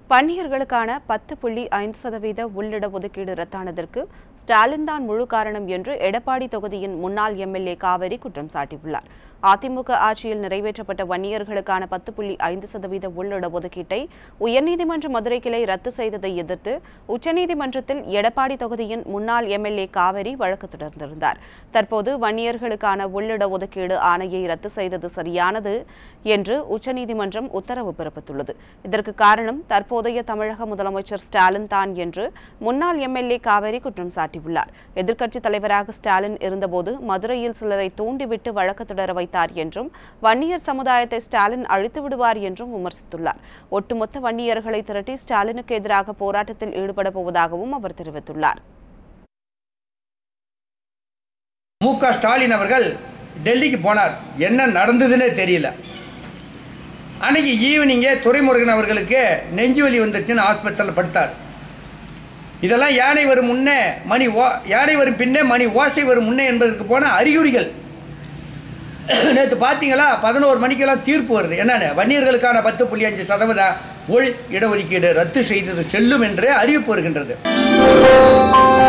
வன்னியர்களுக்கான பத்து புள்ளி ஐந்து சதவீத உள்ளிட ஒதுக்கீடு ரத்தானதற்கு ஸ்டாலின் தான் முழு காரணம் என்று எடப்பாடி தொகுதியின் முன்னாள் எம்எல்ஏ காவேரி குற்றம் சாட்டியுள்ளார் அதிமுக ஆட்சியில் நிறைவேற்றப்பட்ட வன்னியர்களுக்கான பத்து புள்ளி ஐந்து சதவீத உள்ளிட ஒதுக்கீட்டை உயர்நீதிமன்ற மதுரை கிளை ரத்து செய்ததை எதிர்த்து உச்சநீதிமன்றத்தில் எடப்பாடி தொகுதியின் முன்னாள் எம்எல்ஏ காவேரி வழக்கு தொடர்ந்திருந்தார் தற்போது வன்னியர்களுக்கான உள்ளிட ஒதுக்கீடு ஆணையை ரத்து செய்தது சரியானது என்று உச்சநீதிமன்றம் உத்தரவு பிறப்பித்துள்ளது இதற்கு காரணம் தற்போதைய தமிழக முதலமைச்சர் ஸ்டாலின் தான் என்று முன்னாள் எம்எல்ஏ காவேரி குற்றம் சாட்டியுள்ளார் எதிர்க்கட்சித் தலைவராக ஸ்டாலின் இருந்தபோது மதுரையில் சிலரை தூண்டிவிட்டு வழக்கு தொடர வைத்தார் என்றும் வன்னியர் சமுதாயத்தை ஸ்டாலின் அழித்து விடுவார் என்றும் விமர்சித்துள்ளார் ஒட்டுமொத்த வன்னியர்களை திரட்டி ஸ்டாலினுக்கு எதிராக போராட்டத்தில் ஈடுபட போவதாகவும் அவர் தெரிவித்துள்ளார் மு க ஸ்டாலின் அவர்கள் டெல்லிக்கு போனார் என்ன நடந்ததுன்னே தெரியல அன்னைக்கு ஈவினிங்கே துரைமுருகன் அவர்களுக்கு நெஞ்சு வலி வந்துருச்சுன்னு ஆஸ்பத்திரியில் படுத்தார் இதெல்லாம் யானை வரும் முன்னே மணி ஓ யானை வரும் பின்னே மணி ஓசை வரும் முன்னே என்பதற்கு போன அறிகுறிகள் நேற்று பார்த்தீங்களா பதினோரு மணிக்கெல்லாம் தீர்ப்பு வருது என்னென்ன வன்னியர்களுக்கான பத்து புள்ளி அஞ்சு சதவீத உள் இடஒதுக்கீடு ரத்து செய்தது செல்லும் என்று அறிவிப்பு வருகின்றது